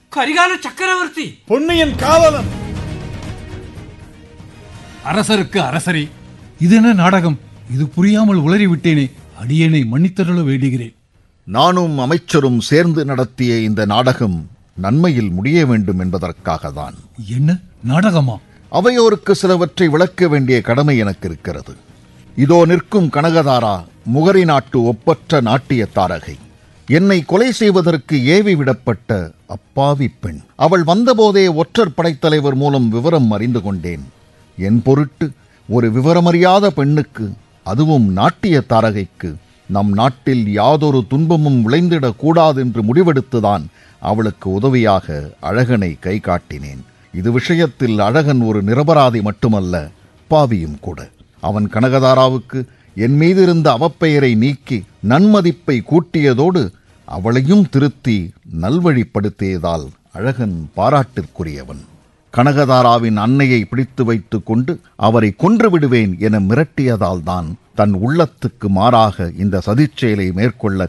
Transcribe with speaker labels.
Speaker 1: கரிகால சக்கரவர்த்தி
Speaker 2: பொன்னியின் காவலன்
Speaker 3: அரசருக்கு அரசரே இது என்ன நாடகம் இது புரியாமல் உளறி விட்டேனே அடியேனை மன்னித்தருள வேண்டுகிறேன்
Speaker 4: நானும் அமைச்சரும் சேர்ந்து நடத்திய இந்த நாடகம் நன்மையில் முடிய வேண்டும் என்பதற்காகத்தான்
Speaker 3: என்ன நாடகமா
Speaker 4: அவையோருக்கு சிலவற்றை விளக்க வேண்டிய கடமை எனக்கு இருக்கிறது இதோ நிற்கும் கனகதாரா முகரி நாட்டு ஒப்பற்ற நாட்டிய தாரகை என்னை கொலை செய்வதற்கு ஏவி விடப்பட்ட அப்பாவி பெண் அவள் வந்தபோதே ஒற்றர் படைத்தலைவர் மூலம் விவரம் அறிந்து கொண்டேன் என் பொருட்டு ஒரு விவரமறியாத பெண்ணுக்கு அதுவும் நாட்டிய தாரகைக்கு நம் நாட்டில் யாதொரு துன்பமும் விளைந்திடக் கூடாதென்று முடிவெடுத்துதான் அவளுக்கு உதவியாக அழகனை கை காட்டினேன் இது விஷயத்தில் அழகன் ஒரு நிரபராதி மட்டுமல்ல பாவியும் கூட அவன் கனகதாராவுக்கு என் மீதிருந்த அவப்பெயரை நீக்கி நன்மதிப்பை கூட்டியதோடு அவளையும் திருத்தி நல்வழிப்படுத்தியதால் அழகன் பாராட்டிற்குரியவன் கனகதாராவின் அன்னையை பிடித்து வைத்துக் கொண்டு அவரை கொன்று விடுவேன் என மிரட்டியதால் தான் தன் உள்ளத்துக்கு மாறாக இந்த சதிச்செயலை மேற்கொள்ள